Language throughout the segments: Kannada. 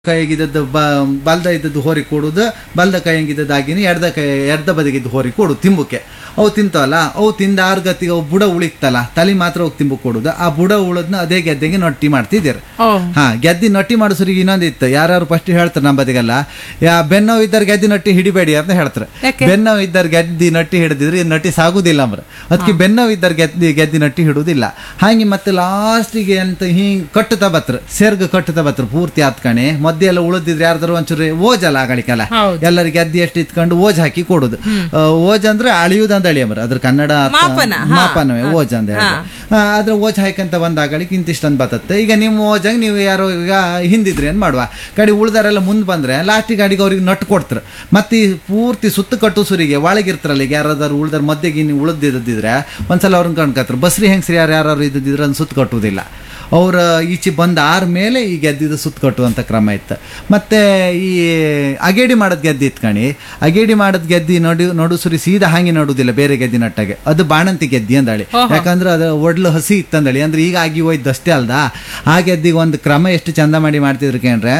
ಕೈಗಿದ್ದದ್ದು ಬ ಬಲ್ದ ಇದ್ದದ್ದು ಹೋರಿ ಕೊಡುದು ಬಲ್ದ ಕೈಯಂಗಿದ್ದದ್ದು ಆಗಿನಿ ಎಡ್ದ ಕೈ ಎಡ್ದ ಬದಿಗಿದ್ದು ಹೋರಿ ಕೊಡು ತಿಂಬುಕ್ಕೆ ಅವು ತಿಂತವಲ್ಲ ಅವು ತಿಂದ ಆರು ಗತಿಗೆ ಅವು ಬುಡ ಉಳಿತಲ್ಲ ತಲೆ ಮಾತ್ರ ಹೋಗಿ ತಿಂಬು ಕೊಡುದು ಆ ಬುಡ ಉಳದ್ನ ಅದೇ ಗೆದ್ದೆಗೆ ನೊಟ್ಟಿ ಮಾಡ್ತಿದ್ದೀರಿ ಓ ಹಾ ಗೆದ್ದಿ ನೊಟ್ಟಿ ಮಾಡಿಸೋರಿಗೆ ಇನ್ನೊಂದು ಇತ್ತು ಯಾರು ಫಸ್ಟ್ ಹೇಳ್ತಾರೆ ನಮ್ಮ ಬದಿಗೆಲ್ಲ ಯಾ ಬೆನ್ನೋವು ಇದ್ದಾರೆ ಗೆದ್ದಿ ನೊಟ್ಟಿ ಹಿಡಿಬೇಡಿ ಅಂತ ಹೇಳ್ತಾರೆ ಯಾಕೆ? ಬೆನ್ನೋವು ಇದ್ದಾರೆ ಗೆದ್ದಿ ನೊಟ್ಟಿ ಹಿಡಿದಿದ್ರೆ ಈ ನೊಟ್ಟಿ ಸಾಗುದಿಲ್ಲ ಅಂಬ್ರ ಅದಕ್ಕೆ ಬೆನ್ನೋವು ಇದ್ದಾರೆ ಗೆದ್ದಿ ಗೆದ್ದಿ ನೊಟ್ಟಿ ಹಿಡುವುದಿಲ್ಲ ಹಾಗೆ ಮತ್ತೆ ಲಾಸ್ಟಿಗೆ ಅಂತ ಹಿಂಗ್ ಕಟ್ಟುತ್ತಾ ಬತ್ರ ಸೇರ್ಗ ಕಟ್ಟುತ್ತಾ ಬತ್ರ ಪೂರ್ತಿ ಹತ್ಕಣೆ ಮಧ್ಯೆ ಎಲ್ಲ ಉಳಿದಿದ್ರೆ ಯಾರ್ದಾರು ಒಂಚೂರು ಓಜಲ್ಲ ಆಗಳಿಕಲ್ಲ ಹೌದು. ಎಲ್ಲರಿಗೆ ಗೆದ್ದಿ ಎಷ್ಟು ಇತ್ಕೊಂಡು ಓಜ್ ಹಾಕಿ ಕೊಡುದು ಆ, ಓಜ್ ಅಂದ್ರೆ ಅಳಿಯುದು ಅಂತ ಅಳಿ ಅಂಬ್ರ ಅದ್ರ ಕನ್ನಡ ಅರ್ಥ- ಮಾಪನ, ಹಾ. ಮಾಪನವೇ ಓಜ್ ಅಂತ ಹೇಳಿ ಅದ್ರ ಓಜ್ ಹಾಕಂತ ಬಂದಾಗಳಿಗೆ ಇಂತಿಷ್ಟೊಂದು ಬರ್ತತ್ತೆ ಈಗ ನಿಮ್ಮ ಓಜಾಗ ನೀವು ಯಾರೋ ಈಗ ಹಿಂದಿದ್ರಿ ಏನ್ ಮಾಡುವ ಕಡೆ ಉಳ್ದಾರೆಲ್ಲ ಮುಂದೆ ಬಂದ್ರೆ ಲಾಸ್ಟಿಗೆ ಗಾಡಿಗೆ ಅವ್ರಿಗೆ ನಟ್ಟು ಕೊಡ್ತಾರೆ ಮತ್ತೆ ಈ ಪೂರ್ತಿ ಸುತ್ತ ಕಟ್ಟು ಸುರಿಗೆ ಒಳಗಿರ್ತಾರಲ್ಲ ಈಗ ಯಾರಾದ್ರು ಉಳ್ದಾರ ಮಧ್ಯೆಗೆ ನೀವು ಉಳಿದಿದ್ದಿದ್ರೆ ಒಂದ್ಸಲ ಅವ್ರನ್ನ ಕಣ್ಕತ್ರು ಬಸ್ರಿ ಹೆಂಗ್ಸ್ರಿ ಯಾರು ಯಾರು ಇದ್ದಿದ್ರೆ ಅದನ್ನ ಸುತ್ತ ಕಟ್ಟುವುದಿಲ್ಲ ಅವ್ರ ಈಚೆ ಬಂದ ಆರ ಮೇಲೆ ಈ ಗೆದ್ದಿದ್ದು ಸುತ್ತ ಕಟ್ಟುವಂಥ ಕ್ರಮ ಇತ್ತು ಮತ್ತೆ ಈ ಅಗೇಡಿ ಮಾಡೋದು ಗೆದ್ದಿ ಇತ್ಕಣಿ ಅಗೇಡಿ ಮಾಡೋದು ಗೆದ್ದಿ ನಡು ನಡು ಸುರಿ ಸೀದಾ ಹಾಗೆ ನಡುವುದಿಲ್ಲ ಬೇರೆ ಗೆದ್ದಿ ನಟ್ಟಾಗೆ ಅದು ಬಾಣಂತಿ ಗೆದ್ದಿ ಅಂದಳಿ ಯಾಕಂದ್ರೆ ಅದು ಒಡ್ಲು ಹಸಿ ಇತ್ತಂದಳಿ ಅಂದ್ರೆ ಈಗ ಆಗಿ ಹೋಯ್ತು ಅಷ್ಟೇ ಅಲ್ದಾ ಆ ಗೆದ್ದಿಗೆ ಒಂದು ಕ್ರಮ ಎಷ್ಟು ಚಂದ ಮಾಡಿ ಮಾಡ್ತಿದ್ರು ಕೇಂದ್ರೆ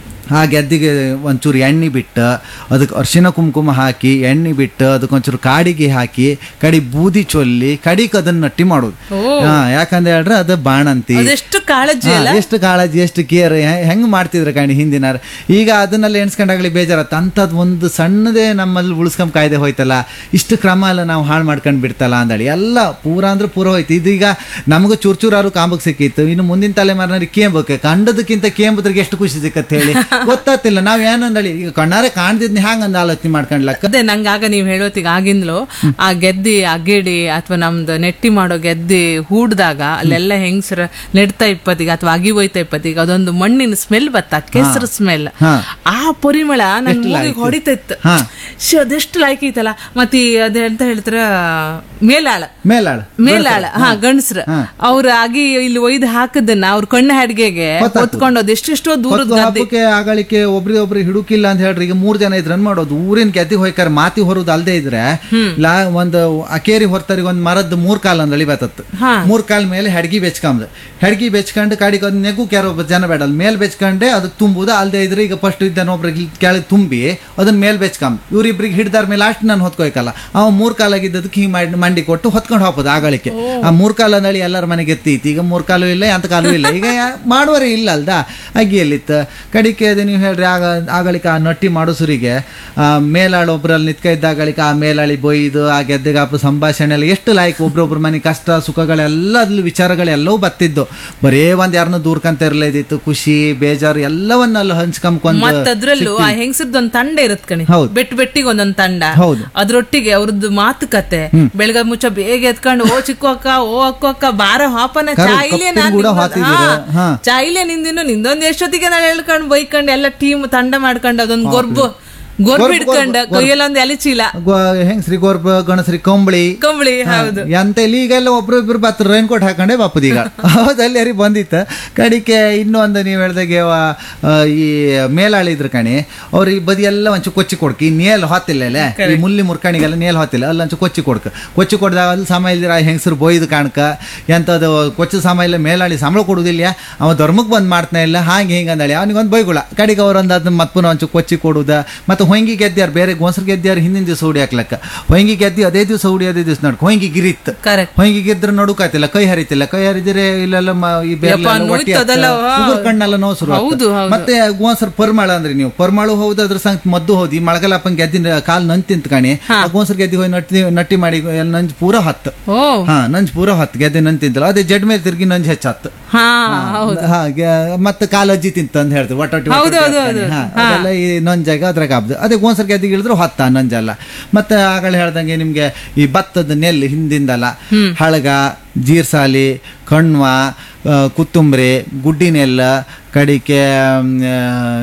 ಆ ಗೆದ್ದಿಗೆ ಒಂಚೂರು ಎಣ್ಣೆ ಬಿಟ್ಟು ಅದಕ್ಕೆ ಅರಿಶಿನ ಕುಂಕುಮ ಹಾಕಿ ಎಣ್ಣೆ ಬಿಟ್ಟು ಅದಕ್ಕೆ ಒಂಚೂರು ಕಾಡಿಗೆ ಹಾಕಿ ಕಡಿ ಬೂದಿ ಚೊಲ್ಲಿ ಕಡಿಗೆ ಅದನ್ನ ನಟ್ಟಿ ಮಾಡೋದು ಹಾ, ಯಾಕಂದ್ರೆ ಹೇಳ್ರೆ ಅದು ಬಾಣಂತಿ ಅದೆಷ್ಟು ಕಾಳಜಿ ಹಾ, ಅಲ್ಲ ಎಷ್ಟು ಕಾಳಜಿ ಎಷ್ಟು ಕೇರ್ ಹೆಂಗ್ ಮಾಡ್ತಿದ್ರು ಕಾಣಿ ಹಿಂದಿನ ಈಗ ಅದನ್ನೆಲ್ಲ ಎಣ್ಸ್ಕೊಂಡಾಗ್ಲಿ ಬೇಜಾರತ್ತ ಅಂಥದ್ದು ಒಂದು ಸಣ್ಣದೇ ನಮ್ಮಲ್ಲಿ ಉಳಿಸ್ಕೊಂಡ್ ಕಾಯ್ದೆ ಹೋಯ್ತಲ್ಲ ಇಷ್ಟು ಕ್ರಮ ಎಲ್ಲ ನಾವು ಹಾಳು ಮಾಡ್ಕೊಂಡು ಬಿಡ್ತಲ್ಲ ಅಂದಳಿ ಎಲ್ಲ ಪೂರ ಅಂದ್ರೆ ಪೂರ ಹೋಯ್ತು ಇದೀಗ ನಮಗೂ ಚೂರ್ ಚೂರಾರು ಕಾಂಬಕ್ ಸಿಕ್ಕಿತ್ತು ಇನ್ನು ಮುಂದಿನ ತಲೆಮಾರಿನವ್ರಿಗೆ ಕೇಂಬಕ್ಕೆ ಕಂಡದಕ್ಕಿಂತ ಕೇಂಬದ್ರಿಗೆ ಎಷ್ಟು ಖುಷಿ ಸಿಕ್ಕತ್ತೆ ಹೇಳಿ ಗೊತ್ತಾತಿಲ್ಲ ನಾವ್ ಏನಂದಳಿ ಈಗ ಕಣ್ಣಾರೆ ಕಾಣ್ದಿದ್ನ ಹ್ಯಾಂಗ ಅಂದ ಆಲೋಚನೆ ಮಾಡ್ಕೊಂಡ್ಲಕ್ಕ ಅದೇ ನಂಗೆ ಆಗ ನೀವು ಹೇಳೋತಿಗೆ ಆಗಿಂದ್ಲು ಆ ಗೆದ್ದಿ ಅಗೇಡಿ ಅಥವಾ ನಮ್ದು ನೆಟ್ಟಿ ಮಾಡೋ ಗೆದ್ದಿ ಹೂಡ್ದಾಗ ಅಲ್ಲೆಲ್ಲ ಹೆಂಗಸರ ನೆಡ್ತಾ ಇಪ್ಪತ್ತಿಗೆ ಅಥವಾ ಅಗಿ ಹೋಯ್ತಾ ಇಪ್ಪತ್ತಿಗೆ ಅದೊಂದು ಮಣ್ಣಿನ ಸ್ಮೆಲ್ ಬತ್ತ ಕೆಸರು ಸ್ಮೆಲ್ ಹಾ. ಆ ಪರಿಮಳ ನನ್ ಎಷ್ಟು ಮೂಗಿಗೆ ಲಾಯ್ಕು. ಹೊಡಿತಾ ಇತ್ತು ಹಾ. ಶ್ಶ್, ಅದೆಷ್ಟು ಲಾಯ್ಕ್ ಐತಲ್ಲ ಮತ್ತೆ ಈ ಅದೇ ಅಂತ ಹೇಳ್ತಾರ ಮೇಲಾಳ ಮೇಲಾಳ ಮೇಲಾಳ ಹಾ ಗಂಡಸ್ರ ಅವ್ರ ಆಗಿ ಇಲ್ಲಿ ಒಯ್ದು ಹಾಕದನ್ನ ಅವ್ರ ಕಣ್ಣು ಹೆಡ್ಗೆಗೆ ಹೊತ್ಕೊಂಡು ಅದು ಎಷ್ಟೆಷ್ಟೋ ದೂರದ ಹೊತ್ತು ಹಬ್ಬಕ್ಕೆ ಆಗಳಿಕೆ ಒಬ್ರಿಗೆ ಒಬ್ರಿಗೆ ಹಿಡುಕಿಲ್ಲ ಅಂತ ಹೇಳ್ರಿ ಈಗ ಮೂರ್ ಜನ ಇದ್ರನ್ ಮಾಡೋದು ಊರಿನ ಗೆದ್ದಿ ಹೋಯ್ಕಾರ ಮಾತಿ ಹೊರೋದು ಅಲ್ದೇ ಇದ್ರೆ ಲಾ ಒಂದು ಅಕೇರಿ ಹೊರ್ತರಿಗೆ ಒಂದ್ ಮರದ್ದು ಮೂರ್ ಕಾಲ್ ಅಂದಳಿ ಬತ್ತತ್ತು ಹಾ. ಮೂರ್ ಕಾಲ್ ಮೇಲೆ ಹೆಡ್ಗಿ ಬೆಚ್ಕೊಂಡ್ ಹೆಡ್ಗಿ ಬೆಚ್ಕೊಂಡು ಕಾಡಿಗೆ ಒಂದ್ ನೆಗು ಯಾರೋ ಒಬ್ಬ ಜನ ಬೇಡ ಅಲ್ಲಿ ಮೇಲ್ ಬೆಚ್ಕೊಂಡೆ ಅದು ತುಂಬುದು ಅಲ್ದೇ ಇದ್ರೆ ಈಗ ಫಸ್ಟ್ ಇದ್ದಾನ ಒಬ್ರಿಗೆ ಕೆಳಗೆ ತುಂಬಿ ಅದನ್ನ ಮೇಲ್ ಬೆಚ್ಕೊಂಡ್ ಇವ್ರಿಬ್ರಿಗೆ ಹಿಡ್ದಾರ ಮೇಲೆ ಲಾಸ್ಟ್ ನಾನು ಹೊತ್ಕೊಯ್ಕಲ್ಲ ಅವ ಮೂರ್ ಕಾಲಾಗಿದ್ದದಕ್ಕೆ ಹಿಂಗ್ ಮಾಡಿ ಮಂಡಿ ಕೊಟ್ಟು ಹೊತ್ಕೊಂಡು ಹೋಗ್ಬೋದು ಆಗಳಿಕೆ ಆ ಮೂರ್ ಕಾಲ ಅಂದಳಿ ಎಲ್ಲರ ಮನೆಗೆ ಎತ್ತೀತಿ ಈಗ ಮೂರ್ ಕಾಲು ಇಲ್ಲ ಅಂತ ಕಾಲು ಇಲ್ಲ ಈಗ ಯಾ- ಮಾಡುವರೇ ಇಲ್ಲ ಅಲ್ದಾ ಅಗ್ಗಿಯಲ್ಲಿತ್ತು ಕಡಿಕೆ ಅದು ನೀವು ಹೇಳ್ರಿ ಆಗ ಆಗಳಿಕೆ ಆ ನಟ್ಟಿ ಮಾಡೋಸುರಿಗೆ ಆ ಮೇಲಾಳು ಒಬ್ರಲ್ಲಿ ನಿತ್ಕ ಇದ್ದಾಗಳಿಕೆ ಆ ಮೇಲಾಳಿ ಬೊಯ್ದು ಆ ಗೆದ್ದೆಗಾಪ ಸಂಭಾಷಣೆ ಎಲ್ಲ ಎಷ್ಟು ಲಾಯ್ಕ್ ಒಬ್ರೊಬ್ರ ಮನೆ ಕಷ್ಟ ಸುಖಗಳೆಲ್ಲ ಅದ್ರಲ್ಲಿ ವಿಚಾರಗಳೆಲ್ಲವೂ ಬತ್ತಿದ್ದು ಬರೇ ಒಂದ್ ಯಾರನ್ನ ದೂರ್ಕಂತ ಇರ್ಲೇದಿತ್ತು ಖುಷಿ ಬೇಜಾರು ಎಲ್ಲವನ್ನ ಅಲ್ಲಿ ಹಂಚ್ಕೊಂಬ್ಕೊಂಡ್ ಮತ್ತ ಅದ್ರಲ್ಲೂ ಆ ಹೆಂಗಸರ್ದು ಒಂದ್ ತಂಡ ಇರತ್ ಕಣಿ ಹೌದು. ಬೆಟ್ ಬೆಟ್ಟಿಗೆ ಒಂದೊಂದ್ ತಂಡ ಹೌದು. ಅದ್ರೊಟ್ಟಿಗೆ ಅವ್ರದ್ದು ಮಾತುಕತೆ ಬೆಳಗ್ಗೆ ಮುಚ್ಚ ಬೇಗ ಎತ್ಕೊಂಡು ಓ ಚಿಕ್ಕ ಅಕ್ಕ ಓ ಅಕ್ಕ ಅಕ್ಕ ಬಾರ ಹಾಪನ ಕರು- ಚಾಯಿಲೆ ಕಪ್ಪಿನ ಕೂಡ ಹಾತಿದ್ದೀರ. ಹಾ. ಚಾಯಿಲೆ ನಿಂದಿನು ನಿಂದೊಂದ್ ಎಷ್ಟೊತ್ತಿಗೆ ನಾನು ಹೇಳ್ಕೊಂಡು ಬೈಕೊಂಡು ಎಲ್ಲ ಟೀಮ್ ತಂಡ ಮಾಡ್ಕೊಂಡು ಅದೊಂದ್ ಗೊರ್ಬು ಗೊರ್ಬು ಗೊರ್ಬು, ಹಿಡ್ಕೊಂಡ ಗೊರ್ಬು. ಕೊಯ್ಯಲ್ಲೊಂದ್ ಎಲೆ ಚೀಲ ಹೆಂಗ್ಸ್ರಿ ಗೋರ್ಬ ಗಣಸ್ರಿ ಕಂಬಳಿ ಕಂಬಳಿ ಹೌದು ಎಂತ ಇಲ್ಲಿ ಈಗೆಲ್ಲ ಒಬ್ರು ಇಬ್ರು ಬತ್ತ ರೈನ್ ಕೋಟ್ ಹಾಕೊಂಡೆ ಬಾಪುದ ಈಗ ಹೌದಲ್ಲಿ ಯಾರಿಗೆ ಬಂದಿತ್ತು ಕಡಿಕೆ ಇನ್ನೊಂದು ನೀವು ಹೇಳ್ದಾಗೆ ಅವ, ಆ, ಈ ಮೇಲಾಳಿ ಇದ್ರ ಕಣಿ ಅವ್ರ ಈ ಬದಿ ಎಲ್ಲ ಒಂಚು ಕೊಚ್ಚಿ ಕೊಡ್ಕ ಈ ನೇಲ್ ಹೊತ್ತಿಲ್ಲ ಅಲ್ಲೇ ಈ ಮುಲ್ಲಿ ಮುರ್ಕಣಿಗೆಲ್ಲ ನೇಲ್ ಹೊತ್ತಿಲ್ಲ ಅಲ್ಲಿ ಒಂಚು ಕೊಚ್ಚಿ ಕೊಡ್ಕ ಕೊಚ್ಚಿ ಕೊಡ್ದಾಗ ಅಲ್ಲಿ ಸಮ ಇಲ್ದಿರ ಹೆಂಗಸರು ಬೋಯ್ದು ಕಾಣ್ಕ ಎಂಥದ್ದು ಕೊಚ್ಚು ಸಮ ಇಲ್ಲ ಮೇಲಾಳಿ ಸಂಬಳ ಕೊಡುದಿಲ್ಲ ಅವ ಧರ್ಮಕ್ಕೆ ಬಂದ್ ಮಾಡ್ತಾನೆ ಇಲ್ಲ ಹಾಗೆ ಹಿಂಗೆ ಅಂದಳಿ ಅವನಿಗೊಂದು ಬೈಗುಳ ಕಡಿಗೆ ಅವ್ರೊಂದು ಅದನ್ನ ಮತ್ತೆ ಪುನಃ ಒಂಚು ಕೊಚ್ಚಿ ಕೊಡುದ ಮತ್ತೆ ಹೊಂಗಿ ಗೆದ್ದ್ಯಾರು ಬೇರೆ ಗೋನ್ಸರ್ ಗೆದ್ದ್ಯಾರು ಹಿಂದಿನ ದಿವಸ ಹುಡಿ ಹಾಕ್ಲಕ್ಕ ಹೊಂಗಿ ಗೆದ್ದಿ ಅದೇ ದಿವಸ ಹುಡಿ ಅದೇ ದಿವಸ ನಡ್ಕ ಹೊಂಗಿ ಗಿರಿತ್ ಕರೆಕ್ಟ್ ಹೊಂಗಿ ಗೆದ್ರೆ ನಡುಕಾತಿಲ್ಲ ಕೈ ಹರಿತಿಲ್ಲ ಕೈ ಹರಿದಿರೆ ಇಲ್ಲೆಲ್ಲ ಮ- ಈ ಬೇರೆ ಯಪ್ಪ, ನೋಯ್ತು ಅದೆಲ್ಲ, ಹಾ. ಕಣ್ಣೆಲ್ಲ ನೋವು ಶುರು ಆಗ್ತದೆ. ಹೌದು, ಹೌದು. ಮತ್ತೆ ಗೋನ್ಸರ್ ಪರ್ಮಾಳ ಅಂದ್ರೆ ನೀವು ಪರ್ಮಾಳು ಹೌದು ಅದ್ರ ಸಂಗ್ ಮದ್ದು ಹೌದು ಈ ಮಳಗಲಪ್ಪನ್ ಗೆದ್ದಿನ ಕಾಲ್ ನಂಜ್ ತಿಂತ ಕಣಿ ಆ ಗೋನ್ಸರ್ ಗೆದ್ದಿ ಹೋಗಿ ನಟ್ಟಿ ನಟ್ಟಿ ಮಾಡಿ ಎಲ್ಲ ನಂಜ್ ಪೂರ ಹತ್ತು ಓ ಹಾ ನಂಜ್ ಪೂರ ಹತ್ತು ಗೆದ್ದೆ ನಂಜ್ ತಿಂತಲ್ಲ ಅದೇ ಜಡ್ ಮೇಲೆ ತಿರ್ಗಿ ನಂಜ್ ಹೆಚ್ಚತ್ತು ಹಾ ಹೌದು ಹಾಗೆ ಮತ್ತೆ ಕಾಲಜ್ಜಿ ತಿಂತ ಅಂತ ಹೇಳ್ತೀವಿ ಒಟ್ಟೊಟ್ಟಿ ಹೌದು, ಹೌದು, ಹೌದು. ಅದೆಲ್ಲ ಈ ನೊಂಜಾಗ ಅದ್ರಾಗ ಹಬ್ದು ಅದೇ ಗೋನ್ಸರ್ ಗೆದ್ದಿಗೆ ಇಳಿದ್ರು ಹತ್ತ ನೊಂಜಲ್ಲ ಮತ್ತೆ ಆಗಲೇ ಹೇಳ್ದಂಗೆ ನಿಮ್ಗೆ ಈ ಭತ್ತದ ನೆಲ್ಲು ಹಿಂದಿಂದಲ್ಲ ಹಳಗ ಜೀರ್ಸಾಲಿ ಕಣ್ವ ಆ, ಕುತ್ತುಂಬ್ರಿ ಗುಡ್ಡಿನೆಲ್ಲ ಕಡಿಕೆ ಮ್, ಆ,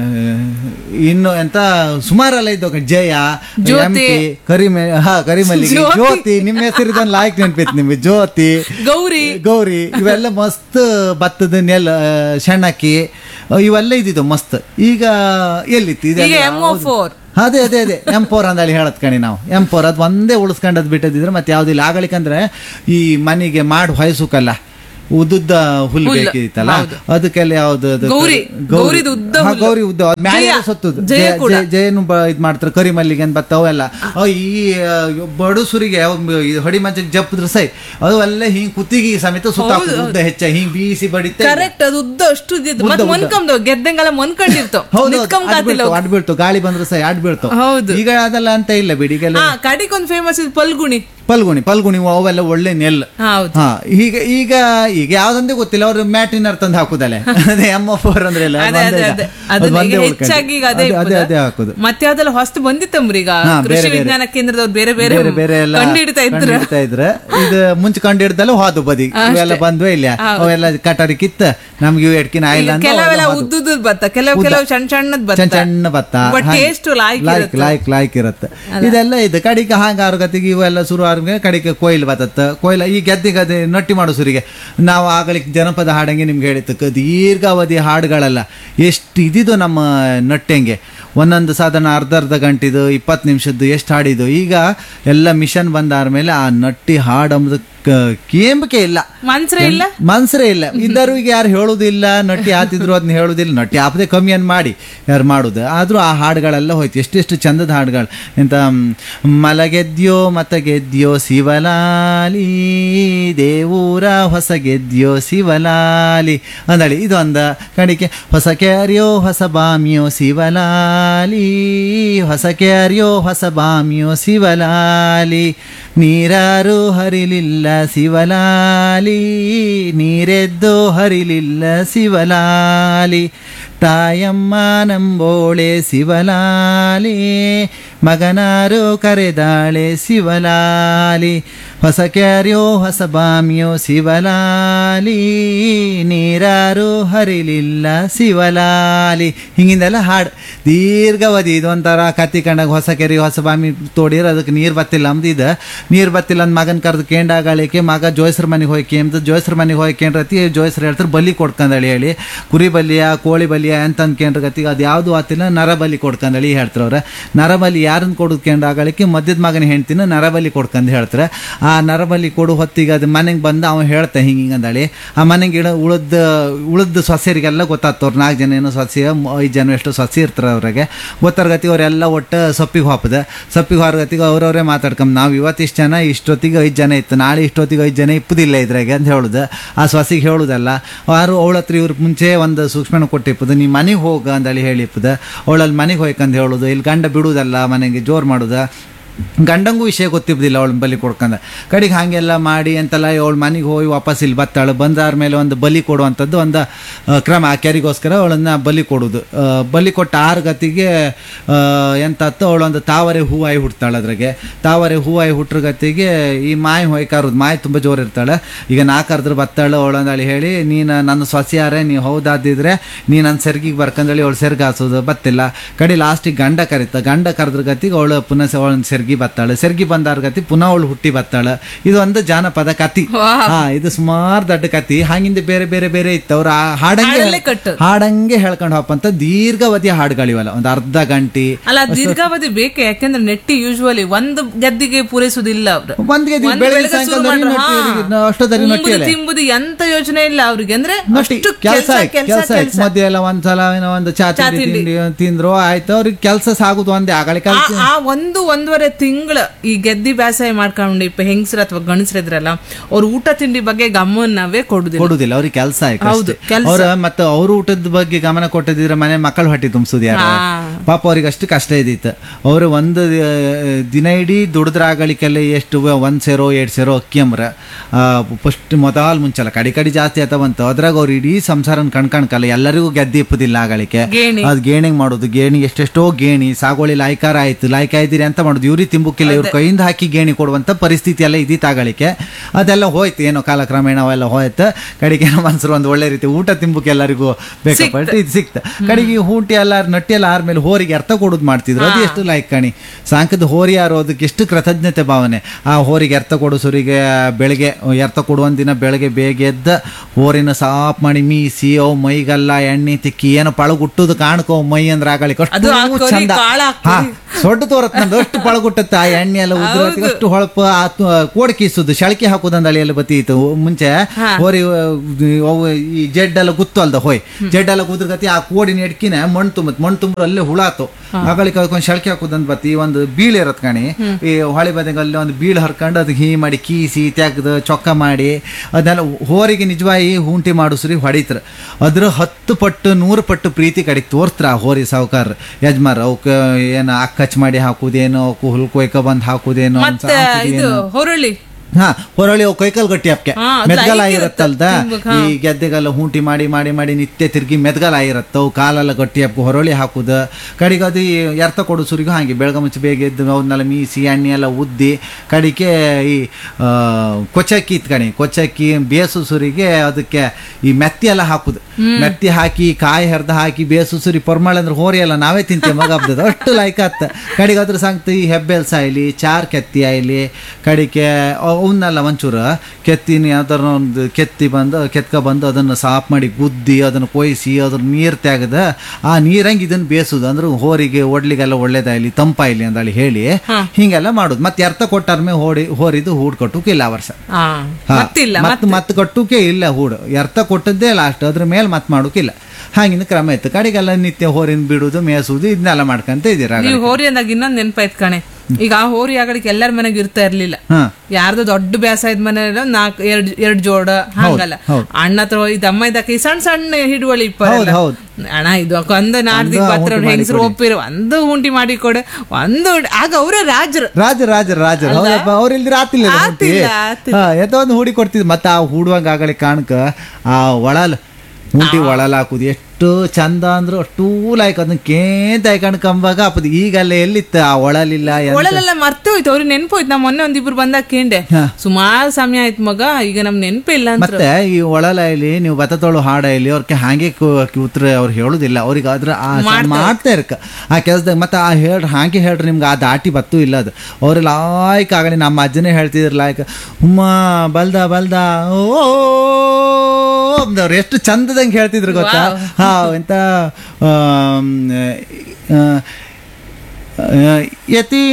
ಇನ್ನು ಎಂತ ಸುಮಾರೆಲ್ಲ ಇದ್ದವು ಜಯ ಜ್ಯೋತಿ. ಎಂಪಿ ಕರಿಮೆ ಹಾ ಕರಿಮಲ್ಲಿಗೆ ಜ್ಯೋತಿ. ಜ್ಯೋತಿ ನಿಮ್ಮ ಹೆಸರಿದೊಂದು ಲಾಯ್ಕ್ ನೆನ್ಪೈತಿ ನಿಮ್ಗೆ ಜ್ಯೋತಿ ಗೌರಿ ಗೌರಿ ಇವೆಲ್ಲ ಮಸ್ತ್ ಭತ್ತದ ನೆಲ ಶೆಣಕಿ ಇವೆಲ್ಲ ಇದ್ದಿದ್ದು ಮಸ್ತ್ ಈಗ ಎಲ್ಲಿತ್ತು ಇದೆಲ್ಲ ಈಗ MO4. ಹೌದು. ಅದೇ ಅದೇ ಅದೇ ಎಂ ಫೋರ್ ಅಂದೇಳಿ ಹೇಳತ್ ಕಣಿ ನಾವು ಎಂ ಫೋರ್ ಅದು ಒಂದೇ ಉಳಿಸ್ಕೊಂಡದ್ ಬಿಟ್ಟದಿದ್ರೆ ಮತ್ತೆ ಯಾವ್ದಿಲ್ಲ ಆಗಲಿಕ್ಕಂದ್ರೆ ಈ ಮನೆಗೆ ಮಾಡಿ ಹೊಯ್ಸುಕಲ್ಲ ಉದ್ದುದ್ದ ಹುಲ್ಲು ಬೇಕಿತ್ತಲ್ಲ ಅದಕ್ಕೆಲ್ಲ ಯಾವ್ದು ಅದು ಗೌರಿ. ಗೌರಿದು ಉದ್ದ ಹಾ, ಹುಲ್ಲು. ಗೌರಿ ಉದ್ದ ಅದ್ ಮ್ಯಾಲೆ ಜಯ. ಸತ್ತುದು ಜಯ ಜಯ- ಕೂಡ. ಜಯ- ಜಯನು ಬ- ಇದ್ ಮಾಡ್ತಾರೆ ಕರಿ ಮಲ್ಲಿಗೆ ಅಂತ ಬರ್ತಾವೆಲ್ಲ ಅವ್ ಈ ಆ, ಬಡುಸುರಿಗೆ ಅವ್ ಈ ಹೊಡಿ ಮಂಚಕ್ಕೆ ಜಪ್ಪಿದ್ರೆ ಸೈ ಅದು ಎಲ್ಲ ಹಿಂಗ್ ಕುತ್ತಿಗೆ ಸಮೇತ ಸುತ್ತ ಉದ್ದ ಹೆಚ್ಚ ಹಿಂಗ್ ಬೀಸಿ ಬಡಿತೆ ಕರೆಕ್ಟ್ ಅದು ಉದ್ದ ಅಷ್ಟು ಇದ್ದಿದ್ದು ಉದ್ದ, ಮತ್ತೆ ಉದ್ದ. ಮೊನ್ಕಂದು ಗೆದ್ದಂಗೆಲ್ಲ ಮೊನ್ಕೊಂಡಿರ್ತಾವ ಹೌದು ನಿತ್ಕೊಂಡ್ ಅಡ್ ಕಾತಿಲ್ಲ ಬೀಳ್ತು ಅಡ್ ಬೀಳ್ತು ಗಾಳಿ ಬಂದ್ರೆ ಸೈ ಅಡ್ ಬೀಳ್ತು ಹೌದು. ಈಗ ಅದೆಲ್ಲ ಅಂತ ಇಲ್ಲ ಬಿಡಿ ಈಗೆಲ್ಲ ಹಾ ಕಡಿಕೊಂದ್ ಫೇಮಸ್ ಇದು ಪಲ್ಗುಣಿ ಪಲ್ಗುಣಿ ಪಲ್ಗುಣಿ ಅವೆಲ್ಲ ಒಳ್ಳೆ ನೆಲ್ ಹೌದು ಹಾ ಈಗ ಈಗ ಈಗ ಯಾವ್ದಂದೇ ಗೊತ್ತಿಲ್ಲ ಅವ್ರು ಮ್ಯಾಟಿನರ್ ತಂದು ಹಾಕುದಲ್ಲ ಅದೇ ಎಮ್ ಎಫ್ ಫೋರ್ ಅಂದ್ರೆ ಇಲ್ಲ ಅದೇ ಅದೇ ಅದೇ ಅದನ್ನ ಈಗ ಹೆಚ್ಚಾಗಿ ಈಗ ಅದೇ ಅದೇ ಅದೇ ಇಪ್ಪದ. ಹಾಕುದು ಮತ್ತೆ ಯಾವ್ದೆಲ್ಲ ಹೊಸ್ತು ಬಂದಿತ್ತಂಬ್ರಿ ಈಗ ಹಾ, ಬೇರೆ ಕೃಷಿ ಬೇರೆ. ವಿಜ್ಞಾನ ಕೇಂದ್ರದವ್ರು ಬೇರೆ ಬೇರೆ ಬೇರೆ ಬೇರೆ ಎಲ್ಲ ಕಂಡಿಡ್ತಾ ಇದ್ರು ಕಂಡಿಡ್ತಾ ಇದ್ರೆ ಇದು ಮುಂಚೆ ಕಂಡಿಡ್ದಲ್ಲ ಹೋದು ಬದಿ ಇವೆಲ್ಲ ಬಂದ್ವೇ ಇಲ್ಲ ಅವೆಲ್ಲ ಕಟಾರಿ ಕಿತ್ತ ನಮ್ಗೆ ಇವು ಎಡ್ಕಿನ ಆಯಿಲ್ಲ ಅಂತ ಕೆಲವೆಲ್ಲ ಅವೆಲ್ಲ ಹೋದ್ವು. ಉದ್ದುದ್ ಭತ್ತ ಕೆಲವು ಕೆಲವು ಸಣ್ಣ ಸಣ್ಣದ್ ಭತ್ತ ಸಣ್ಣ ಸಣ್ಣ ಭತ್ತ ಬಟ್ ಹಾಗೆ. ಟೇಸ್ಟ್ ಲಾಯ್ಕ್ ಲಾಯ್ಕ್ ಇರುತ್ತೆ. ಲಾಯ್ಕ್ ಲಾಯ್ಕ್ ಇರುತ್ತೆ ಇದೆಲ್ಲ ಇದೆ ಕಡಿಗೆ ಹಾಂಗ ಆರುಗತಿಗೆ ಇವೆಲ್ಲ ಶುರು ಆರ್ಗೆ ಕಡಿಗೆ ಕೊಯ್ಲು ಬತ್ತತ್ತ ಕೊಯ್ಲ ಈ ಗೆದ್ದೆ ಗದ್ದೆ ನಟ್ಟಿ ಮಾಡೋ ಸುರಿಗೆ ನಾವು ಆಗಲಿಕ್ಕೆ ಜನಪದ ಹಾಡಂಗೆ ನಿಮ್ಗೆ ಹೇಳಿತ್ತು ಕ- ದೀರ್ಘಾವಧಿ ಹಾಡುಗಳೆಲ್ಲ ಎಷ್ಟು ಇದಿದು ನಮ್ಮ ನಟ್ಟೆಂಗೆ ಒಂದೊಂದು ಸಾಧಾರಣ ಅರ್ಧ ಅರ್ಧ ಗಂಟೆದು ಇಪ್ಪತ್ತು ನಿಮಿಷದ್ದು ಎಷ್ಟು ಹಾಡಿದ್ದು ಈಗ ಎಲ್ಲ ಮಿಷನ್ ಬಂದಾದ್ಮೇಲೆ ಆ ನಟ್ಟಿ ಹಾಡು ಅಂಬುದು ಕೇಂಬಿಕೆ ಇಲ್ಲ ಮನ್ಸ್ರೆ ಇಲ್ಲ ಮನ್ಸರೇ ಇಲ್ಲ ಇದ್ದರು ಈಗ ಯಾರು ಹೇಳುದಿಲ್ಲ ನಟ್ಟಿ ಆತಿದ್ರು ಅದನ್ನ ಹೇಳುದಿಲ್ಲ ನಟ್ಟಿ ಆಪದೆ ಕಮ್ಮಿ ಅನ್ ಮಾಡಿ ಯಾರು ಮಾಡುದು ಆದ್ರೂ ಆ ಹಾಡುಗಳೆಲ್ಲ ಹೋಯ್ತು ಎಷ್ಟೆಷ್ಟು ಚಂದದ ಹಾಡುಗಳು ಎಂತ ಮ್, ಮಲಗೆದ್ಯೋ ಮತ ಗೆದ್ಯೋ ಶಿವಲಾಲಿ ದೇವೂರ ಹೊಸ ಗೆದ್ಯೋ ಶಿವಲಾಲಿ ಅಂದಳಿ ಇದು ಅಂದ ಕಡಿಕೆ ಹೊಸ ಕ್ಯಾರಿಯೋ ಹೊಸ ಬಾಮಿಯೋ ಶಿವಲಾಲಿ ಹೊಸ ಕ್ಯಾರಿಯೋ ಹೊಸ ಬಾಮಿಯೋ ಶಿವಲಾಲಿ ನೀರಾರು ಹರಿಲಿಲ್ಲ ಶಿವಲಾಲಿ ನೀರೆದ್ದು ಹರಿಲಿಲ್ಲ ಶಿವಲಾಲಿ ತಾಯಮ್ಮ ನಂಬೋಳೆ ಶಿವಲಾಲಿ ಮಗನಾರು ಕರೆದಾಳೆ ಶಿವಲಾಲಿ ಹೊಸ ಕ್ಯಾರಿಯೋ ಹೊಸ ಬಾಮಿಯೋ ಶಿವಲಾಲಿ ನೀರಾರು ಹರಿಲಿಲ್ಲ ಶಿವಲಾಲಿ ಹಿಂಗಿಂದೆಲ್ಲ ಹಾಡು ದೀರ್ಘಾವಧಿ ಇದು ಒಂಥರ ಕತ್ತಿ ಕಂಡಾಗ ಹೊಸ ಕೆರೆ ಹೊಸ ಬಾಮಿ ತೋಡಿರ ಅದಕ್ಕೆ ನೀರು ಬತ್ತಿಲ್ಲ ಅಂದ್ ಇದು ನೀರು ಬತ್ತಿಲ್ಲ ಅಂದ್ ಮಗನ ಕರೆದು ಕೇಂಡಾಗಳಿಕೆ ಮಗ ಜೋಯ್ಸ್ರ ಮನೆಗೆ ಹೋಯ್ಕೆ ಅಂದ್ ಜೋಯ್ಸ್ರ ಮನೆಗೆ ಹೋಯ್ಕೇಂಡ್ರತಿ ಜೋಯ್ಸ್ರ ಹೇಳ್ತಾರೆ ಬಲಿ ಕೊಡ್ಕಂದಳಿ ಹೇಳಿ ಕುರಿ ಬಲಿಯ ಕೋಳಿ ಬಲಿಯ ಅಂತ ಅನ್ಕೇಂಡ್ರ ಗತಿಗೆ ಅದು ಯಾವುದು ಆತಿಲ್ಲ ನರಬಲಿ ಕೊಡ್ಕಂದಳಿ ಹೇಳ್ತಾರೆ ಅವ್ರ ನರಬಲಿ ಯಾರನ್ನ ಕೊಡೋದು ಕೇಂಡಾಗಳಿಕೆ ಮಧ್ಯದ ಮಗನ ಹೆಂಡ್ತಿನ ನರಬಲಿ ಕೊಡ್ಕಂದು ಹೇಳ್ತಾರೆ ಆ ನರಬಲಿ ಕೊಡು ಹೊತ್ತಿಗೆ ಅದು ಮನೆಗೆ ಬಂದು ಅವ ಹೇಳ್ತಾ ಹಿಂಗೆ ಹಿಂಗೆ ಅಂದಳಿ ಆ ಮನೆಗೆ ಇಡ ಉಳಿದ ಉಳಿದ ಸೊಸೆಯರಿಗೆಲ್ಲ ಗೊತ್ತಾಗ್ತವ್ರು ನಾಲ್ಕು ಜನ ಏನೋ ಸೊಸೆ ಐದು ಜನ ಎಷ್ಟು ಸೊಸೆ ಇರ್ತಾರೆ ಅವ್ರಿಗೆ ಗೊತ್ತಾರ್ಗತಿಗೆ ಅವರೆಲ್ಲ ಒಟ್ಟು ಸೊಪ್ಪಿಗೆ ಹಾಪದ ಸೊಪ್ಪಿಗೆ ಹೊರಗತಿಗೆ ಅವ್ರವ್ರೇ ಮಾತಾಡ್ಕೊಂಡ್ ನಾವು ಇವತ್ತು ಇಷ್ಟು ಜನ ಇಷ್ಟೊತ್ತಿಗೆ ಐದು ಜನ ಇತ್ತು ನಾಳೆ ಇಷ್ಟೊತ್ತಿಗೆ ಐದು ಜನ ಇಪ್ಪದಿಲ್ಲ ಇದ್ರಾಗೆ ಅಂತ ಹೇಳುದು ಆ ಸೊಸೆಗೆ ಹೇಳುದಲ್ಲ ಯಾರು ಅವಳ ಹತ್ರ ಇವ್ರ ಮುಂಚೆ ಒಂದು ಸೂಕ್ಷ್ಮನ ಕೊಟ್ಟಿಪ್ಪದು ನೀ ಮನೆಗೆ ಹೋಗ ಅಂತೇಳಿ ಹೇಳಿಪ್ಪದ ಅವಳಲ್ಲಿ ಮನೆಗೆ ಹೋಯ್ಕಂದು ಹೇಳುದು ಇಲ್ಲಿ ಗಂಡ ಬಿಡುವುದಲ್ಲ ಮನೆಗೆ ಜೋರು ಮಾಡುದ ಗಂಡಂಗೂ ವಿಷಯ ಗೊತ್ತಿದ್ದಿಲ್ಲ ಅವಳ ಬಲಿ ಕೊಡ್ಕಂದ ಕಡೆಗೆ ಹಾಗೆಲ್ಲ ಮಾಡಿ ಅಂತೆಲ್ಲ ಅವಳ ಮನೆಗೆ ಹೋಗಿ ವಾಪಸ್ ಇಲ್ಲಿ ಬತ್ತಾಳು ಬಂದಾದ ಮೇಲೆ ಒಂದು ಬಲಿ ಕೊಡುವಂಥದ್ದು ಒಂದು ಆ, ಕ್ರಮ ಆ ಕೆರಿಗೋಸ್ಕರ ಅವಳನ್ನ ಬಲಿ ಕೊಡುದು ಆ, ಬಲಿ ಕೊಟ್ಟ ಆರು ಗತಿಗೆ ಆ, ಎಂತತ್ತು ಅವಳೊಂದು ತಾವರೆ ಹೂವಾಯಿ ಹುಡ್ತಾಳೆ ಅದ್ರಾಗೆ ತಾವರೆ ಹೂವಾಯಿ ಹುಟ್ರ ಗತಿಗೆ ಈ ಮಾಯಿ ಹೊಯ್ಕಾರದು ಮಾಯಿ ತುಂಬ ಜೋರು ಇರ್ತಾಳೆ ಈಗ ನಾ ಕರೆದ್ರೆ ಬತ್ತಾಳು ಅವಳಂದಳಿ ಹೇಳಿ ನೀನು ನನ್ನ ಸೊಸೆಯಾರೆ ನೀವು ಹೌದಾದಿದ್ರೆ ನೀ ನನ್ನ ಸೆರ್ಗಿಗೆ ಬರ್ಕಂದಳಿ ಅವಳು ಸೆರ್ಗ ಹಾಸೋದು ಬತ್ತಿಲ್ಲ ಕಡೆ ಲಾಸ್ಟಿಗೆ ಗಂಡ ಕರೀತ ಗಂಡ ಕರೆದ್ರ ಗತಿಗೆ ಅವಳು ಪುನಃ ಅವಳ ಸೆರ್ಗಿ ಬತ್ತಾಳೆ ಸೆರ್ಗಿ ಬಂದಾರ ಗತಿ ಪುನಃ ಅವಳು ಹುಟ್ಟಿ ಬತ್ತಾಳೆ ಇದು ಒಂದು ಜಾನಪದ ಕತಿ ಹಾ ಇದು ಸುಮಾರು ದೊಡ್ಡ ಕತಿ ಹಾಗಿಂದ ಬೇರೆ ಬೇರೆ ಬೇರೆ ಇತ್ತು ಅವ್ರು ಆ ಹಾಡಂಗೆ ಹಾಡಲ್ಲೇ ಕಟ್ಟು. ಹಾಡಂಗೆ ಹೇಳ್ಕೊಂಡು ಹೋಪಂತ ದೀರ್ಘಾವಧಿಯ ಹಾಡುಗಳಿವಲ್ಲ ಒಂದು ಅರ್ಧ ಗಂಟೆ ಅಲ್ಲ ದೀರ್ಘಾವಧಿ ಬೇಕೆ ಯಾಕೆಂದ್ರೆ ನೆಟ್ಟಿ ಯೂಶುವಲಿ ಒಂದು ಗದ್ದಿಗೆ ಪೂರೈಸುದಿಲ್ಲ ಅವ್ರು ಒಂದ್ಗೆ ಒಂದ್ ಬೆಳಗ್ಗೆ ಬೆಳಗ್ಗೆ ಶುರು ಸಾಯಂಕಾಲ ಮಾಡ್ರು, ಹಾ. ಅಷ್ಟೊತ್ತರಿ ಉಂಬುದು, ನಟ್ಟಿಯಲ್ಲ ತಿಂಬುದು ಎಂತ ಯೋಚನೆ ಇಲ್ಲ ಅವ್ರಿಗೆ ಅಂದ್ರೆ ನಟಿ ಅಷ್ಟು ಕೆಲಸ ಕೆಲಸ ಕೆಲಸ ಕೆಲಸ ಕೆಲಸ ಮಧ್ಯೆ ಎಲ್ಲ ಒಂದ್ಸಲ ಏನೋ ಒಂದು ಚಾ ತಿಂಡಿ ತಿಂಡಿ. ತಿಂಡಿ ತಿಂದ್ರು ಆಯ್ತು ಅವ್ರಿಗೆ ಕೆಲಸ ಸಾಗುದು ಒಂದೇ ಆಗಲಿ ಆ ಆ ಒಂದು ಒಂದೂವರೆ ತಿಂಗಳ ಈ ಗೆದ್ದಿ ಬೇಸಾಯ ಮಾಡ್ಕೊಂಡು ಇಪ್ಪ ಹೆಂಗಸ್ರ ಅಥವಾ ಗಣಸರಿದ್ರಲ್ಲ ಅವ್ರ ಊಟ ತಿಂಡಿ ಬಗ್ಗೆ ಗಮನವೇ ಕೊಡುದಿಲ್ಲ ಕೊಡುದಿಲ್ಲ ಅವ್ರಿಗೆ ಕೆಲಸ ಹೌದು, ಕೆಲ್ಸ. ಅವ್ರ ಮತ್ತೆ ಅವ್ರ ಊಟದ ಬಗ್ಗೆ ಗಮನ ಕೊಟ್ಟದಿದ್ರೆ ಮನೆ ಮಕ್ಕಳು ಹೊಟ್ಟೆ ತುಂಬಿಸೋದು ಯಾರು ಹಾ. ಪಾಪ ಅವ್ರಿಗೆ ಅಷ್ಟು ಕಷ್ಟ ಇದ್ದಿತ್ತು ಅವರು ಒಂದು ಆ, ದಿನ ಇಡೀ ದುಡಿದ್ರಾಗಳಿಗೆಲ್ಲ ಎಷ್ಟು ಒಂದ್ ಸೇರೋ ಎರಡ್ ಸೇರೋ ಅಕ್ಕಿ ಅಂಬ್ರ ಫಸ್ಟ್ ಮೊದಲ್ ಮುಂಚೆಲ್ಲ ಕಡಿ ಕಡಿ ಜಾಸ್ತಿ ಆತವಂತ ಅದ್ರಾಗ ಅವ್ರು ಇಡೀ ಸಂಸಾರನ ಕಣ್ಕಣ್ಕಲ್ಲ ಎಲ್ಲರಿಗೂ ಗೆದ್ದಿ ಇಪ್ಪದಿಲ್ಲ ಆಗಳಿಕೆ ಗೇಣಿ. ಅದ್ ಗೇಣಿಗೆ ಮಾಡೋದು ಗೇಣಿ ಎಷ್ಟೆಷ್ಟೋ ಗೇಣಿ ಸಾಗೋಳಿ ಲಾಯ್ಕಾರ ಆಯ್ತು ಲಾಯ್ಕ ಇದ್ದೀರಿ ಅಂತ ಮಾಡೋದು ಇವ್ರಿಗೆ ತಿಂಬುಕ್ಕಿಲ್ಲ ಇವ್ರ ಕೈಯಿಂದ ಹಾಕಿ ಗೇಣಿ ಕೊಡುವಂತ ಪರಿಸ್ಥಿತಿ ಎಲ್ಲ ಇದ್ದಿತ್ತು ಆಗಳಿಕೆ ಅದೆಲ್ಲ ಹೋಯ್ತು ಏನೋ ಕಾಲಕ್ರಮೇಣ ಅವೆಲ್ಲ ಹೋಯ್ತು ಕಡೆಗೆ ಏನೋ ಮನ್ಸರು ಒಂದು ಒಳ್ಳೆ ರೀತಿ ಊಟ ತಿಂಬುಕ್ಕೆ ಎಲ್ಲರಿಗೂ ಬೇಕಾಪಟ್ಟು ಇದು ಸಿಕ್ತ ಕಡೆಗೆ ಈ ಊಟ ಎಲ್ಲ ನಟ್ಟಿ ಎಲ್ಲ ಆದ್ಮೇಲೆ ಹೋದ ಹೋರಿಗೆ ಅರ್ಥ ಕೊಡೋದು ಮಾಡ್ತಿದ್ರು ಅದು ಎಷ್ಟು ಲೈಕ್ ಕಣಿ ಸಾಂಕದ ಹೋರಿ ಯಾರು ಅದಕ್ಕೆ ಎಷ್ಟು ಕೃತಜ್ಞತೆ ಭಾವನೆ ಆ ಹೋರಿಗೆ ಅರ್ಥ ಕೊಡಿಸೋರಿಗೆ ಬೆಳಗ್ಗೆ ಎರ್ತ ಕೊಡುವಂತ ದಿನ ಬೆಳಗ್ಗೆ ಬೇಗ ಎದ್ದ ಹೋರಿನ ಸಾಫ್ ಮಾಡಿ ಮೀಸಿ ಅವು ಮೈಗೆಲ್ಲ ಎಣ್ಣೆ ತಿಕ್ಕಿ ಏನೋ ಪಳಗುಟ್ಟುದು ಕಾಣ್ಕೋ ಮೈ ಅಂದ್ರೆ ಆಗಲಿಕ್ಕೆ ಅದು ಆ ಅಷ್ಟು ಕೊರಿ ಚಂದ ಕಾಳ ಹಾ ಸೊಡ್ಡ ತೋರತ್ ನಂದು ಅಷ್ಟು ಪಳಗುಟ್ಟತ್ತ ಆ ಎಣ್ಣೆ ಎಲ್ಲ ಉದ್ರ ಅಷ್ಟು ಹೊಳಪ ಆ ತು- ಕೋಡ್ ಕೀಸುದು ಶಳಕೆ ಹಾಕುದಂದ ಅಳಿಯಲ್ಲ ಬತ್ತೀತು ಮುಂಚೆ ಹೋರಿ ಅವು ಈ ಜೆಡ್ ಎಲ್ಲ ಗುತ್ತು ಅಲ್ದ ಹೋಯ್ ಜೆಡ್ ಎಲ್ಲ ಕುದ್ರಗತಿ ಆ ಕೋಡಿನ ಎಡ್ಕಿನ ಮಣ್ಣು ತುಂಬತ್ ಮಣ್ಣು ತುಂಬ ಅಲ್ಲೇ ಹುಳಾತು ಆಗಳಿಗೆ ಅದಕ್ಕೊಂದು ಶಳಕೆ ಹಾಕುದಂತ ಬತ್ತಿ ಒಂದು ಬೀಳ್ ಇರತ್ ಕಣಿ ಈ ಹೊಳೆ ಬದಿಗೆ ಅಲ್ಲಿ ಒಂದು ಬೀಳ್ ಹರ್ಕೊಂಡು ಅದಕ್ಕೆ ಹೀ ಮಾಡಿ ಕೀಸಿ ತೆಗ್ದು ಚೊಕ್ಕ ಮಾಡಿ ಅದನ್ನೆಲ್ಲ ಹೋರಿಗೆ ನಿಜವಾಗಿ ಹೂಂಟಿ ಮಾಡಿಸ್ರಿ ಹೊಡಿತ್ರ ಅದ್ರ ಹತ್ತು ಪಟ್ಟು ನೂರು ಪಟ್ಟು ಪ್ರೀತಿ ಕಡೆಗೆ ತೋರ್ಸ್ತ್ರ ಆ ಹೋರಿ ಸಾವುಕಾರ ಯಜಮಾರ್ ಅವಕ್ಕೆ ಏನು ಅಕ್ಕಚ್ ಮಾಡಿ ಹಾಕುದೇನೋ ಅವಕ್ಕೆ ಹುಲ್ ಕೊಯ್ಕ ಬಂದು ಹಾಕುದೇನೋ ಅಂತ ಮತ್ತೆ ಇದು ಹಾಕುದೇನೋ. ಹೊರಳಿ ಹಾ ಹೊರಳಿ ಅವು ಕೈಕಲ್ ಗಟ್ಟಿ ಅಪ್ಕೆ ಹಾ, ಅದು ಮೆದ್ಗಲ ಲೈಕ್ ಆಗಿರತ್ತಲ್ದ ಇರುತ್ತೆ ತಿನ್ಬೇಕು, ಹಾ. ಈ ಗೆದ್ದೆಗೆಲ್ಲ ಹೂಂಟಿ ಮಾಡಿ ಮಾಡಿ ಮಾಡಿ ನಿತ್ಯ ತಿರ್ಗಿ ಮೆದ್ಗಲ ಆಗಿರತ್ತ ಅವು ಕಾಲೆಲ್ಲ ಗಟ್ಟಿ ಅಪ್ಕ ಹೊರಳಿ ಹಾಕುದ ಕಡಿಗೆ ಅದು ಈ ಎರ್ತ ಕೊಡಿಸೋರಿಗೂ ಹಾಗೆ ಬೆಳಗ ಮುಂಚೆ ಬೇಗ ಎದ್ದು ಅವನ್ನೆಲ್ಲ ಮೀಸಿ ಎಣ್ಣೆ ಎಲ್ಲ ಉದ್ದಿ ಕಡಿಗೆ ಈ ಆ, ಕೊಚ್ಚಕ್ಕಿ ಇತ್ಕಣಿ ಕೊಚ್ಚಕ್ಕಿ ಬೇಸುಸುರಿಗೆ ಅದಕ್ಕೆ ಈ ಮೆತ್ತಿ ಎಲ್ಲ ಹಾಕುದು ಮೆತ್ತಿ ಹಾಕಿ ಕಾಯಿ ಹರಿದ ಹಾಕಿ ಬೇಸುಸುರಿ ಪೊರ್ಮಾಳ ಅಂದ್ರೆ ಹೋರಿ ಎಲ್ಲ ನಾವೇ ತಿಂತೇವೆ ಮಗ ಹಬ್ಬದ ಅಷ್ಟು ಲೈಕ್ ಆತ ಕಡಿಗೆ ಅದ್ರ ಸಂಗತಿ ಈ ಹೆಬ್ಬೆಲ್ಸ ಆಯ್ಲಿ ಚಾರ್ ಕೆತ್ತಿ ಆಯ್ಲಿ ಕಡಿಕೆ ಅವನ್ನೆಲ್ಲ ಒಂಚೂರು ಕೆತ್ತಿನ ಯಾವ್ದಾರ ಒಂದು ಕೆತ್ತಿ ಬಂದು ಕೆತ್ಕ ಬಂದು ಅದನ್ನು ಸಾಫ್ ಮಾಡಿ ಗುದ್ದಿ ಅದನ್ನು ಕೊಯ್ಸಿ ಅದ್ರ ನೀರು ತೆಗೆದ ಆ ನೀರಂಗೆ ಇದನ್ನ ಬೇಸುದು ಅಂದ್ರೆ ಹೋರಿಗೆ ಒಡ್ಲಿಗೆಲ್ಲ ಒಳ್ಳೇದಾಯ್ಲಿ ತಂಪಾಯ್ಲಿ ಅಂದಳಿ ಹೇಳಿ ಹಿಂಗೆಲ್ಲ ಮಾಡುದು ಮತ್ತೆ ಎರ್ತ ಕೊಟ್ಟಾರ್ಮೆ ಹೋಡಿ ಹೋರಿದು ಹೂಡ್ ಕಟ್ಟುಕಿಲ್ಲ ಆ ವರ್ಷ ಹಾ ಹಾ, ಮತ್ತಿಲ್ಲ ಮತ್ತ್ ಮತ್ ಕಟ್ಟುಕೆ ಇಲ್ಲ ಹೂಡು ಎರ್ತ ಕೊಟ್ಟದ್ದೇ ಲಾಸ್ಟ್ ಅದ್ರ ಮೇಲೆ ಮತ್ ಮಾಡೋಕಿಲ್ಲ ಹಾಗಿನ ಕ್ರಮ ಇತ್ತು ಕಡೆಗೆಲ್ಲ ನಿತ್ಯ ಹೋರಿನ ಬಿಡುದು ಮೇಸುದು ಇದನ್ನೆಲ್ಲ ಮಾಡ್ಕೊಂತ ಇದ್ದೀರ ನೀವು ಹೋರಿ ಅಂದಾಗ ಇನ್ನೊಂದ್ ನೆನಪಾಯ್ತು ಕಣೆ ಈಗ ಆ ಹೋರಿ ಆಗಲಿಕ್ಕೆ ಎಲ್ಲರ ಮನೆಗೆ ಇರ್ತಾ ಇರ್ಲಿಲ್ಲ ಹಾ ಯಾರ್ದು ದೊಡ್ಡ ಬ್ಯಾಸಾಯದ ಮನೆ ನಾಲ್ಕು ಎರಡ್ ಎರಡ್ ಜೋಡ ಹಂಗಲ್ಲ ಹೌದ್. ಅಣ್ಣ ಹತ್ರ ಇದು ಅಮ್ಮ ಇದ್ದಕ್ಕೆ ಈ ಸಣ್ಣ ಸಣ್ಣ ಹಿಡುವಳಿ ಇಪ್ಪ ಹೌದ್, ಹೌದ್. ಅಣ್ಣ ಇದು ಒಂದು ನಾಡ್ದಿಗ್ ಒಂದು ಪತ್ರ ಉಂಟಿ ಹೆಂಗಸರು ಮಾಡಿ ಒಪ್ಪಿರು ಒಂದು ಉಂಟಿ ಮಾಡಿ ಕೊಡು ಒಂದು ಉಂಟಿ- ಆಗ ಅವರೇ ರಾಜರು ರಾಜ ರಾಜ ರಾಜ ಹೌದಪ್ಪ ಅವ್ರ ಇಲ್ದಿರ ಆತಿಲ್ಲ ಇದು ಹುಟ್ಟಿ. ಆತಿಲ್ಲ, ಆತಿಲ್ಲ. ಹಾ ಎತ್ತೋ ಒಂದು ಹೂಡಿ ಕೊಡ್ತಿದ್ ಮತ್ತೆ ಆ ಹೂಡುವಂಗ ಆಗಲಿ ಕಾಣಕ ಆ ಒಳಲ್ ಹುಂಟಿ ಒಳಲ್ ಹಾಕುದು ಎಷ್ಟು ಚಂದ ಅಂದ್ರು ಅಷ್ಟೂ ಲೈಕ್ ಅದನ್ನ ಕೇಂತ ಕಂಬಾಗ ಅಪ್ಪದ ಈಗಲ್ಲ ಎಲ್ಲಿತ್ತ ಆ ಒಳಲಿಲ್ಲ ಎಂತ- ಒಳಲೆಲ್ಲ ಮರ್ತೆ ಹೋಯ್ತು ಅವ್ರಿಗೆ ನೆನ್ಪು ಹೋಯ್ತು ನಾ ಮೊನ್ನೆ ಒಂದಿಬ್ರು ಬಂದಾಗ ಕೇಂಡೆ ಸುಮಾರು ಸಮಯ ಆಯ್ತು ಮಗ ಈಗ ನಮ್ ನೆನ್ಪೇ ಇಲ್ಲ ಅಂತ ಮತ್ತೆ ಈ ಒಳಲೈಲಿ ನೀವು ಬತತೋಳು ಹಾಡೈಲಿ ಅವ್ರಿಗೆ ಹಾಗೆ ಕೂತ್ರೆ ಅವ್ರು ಹೇಳುದಿಲ್ಲ ಅವ್ರಿಗೆ ಅದ್ರ ಆ ಸ- ಮಾಡ್ತಾ ಇರ್ಕ ಆ ಕೆಲ್ಸದಾಗ ಮತ್ತೆ ಆ ಹೇಳ್ರಿ ಹಾಗೆ ಹೇಳ್ರಿ ನಿಮ್ಗೆ ಆ ದಾಟಿ ಬತ್ತು ಇಲ್ಲ ಅದು ಅವ್ರು ಲಾಯ್ಕ್ ಆಗಲಿ ನಮ್ಮ ಅಜ್ಜನೇ ಹೇಳ್ತಿದ್ರು ಲಾಯ್ಕ್ ಹುಮ್ಮ ಬಲ್ದ ಬಲ್ದ ಓ ಅಂದವ್ರು ಎಷ್ಟು ಚಂದದಂಗೆ ಹೇಳ್ತಿದ್ರು ಗೊತ್ತಾ ಹಾ ಎಂತ ಆಮ್, ಆ, ಆ, ಯತಿ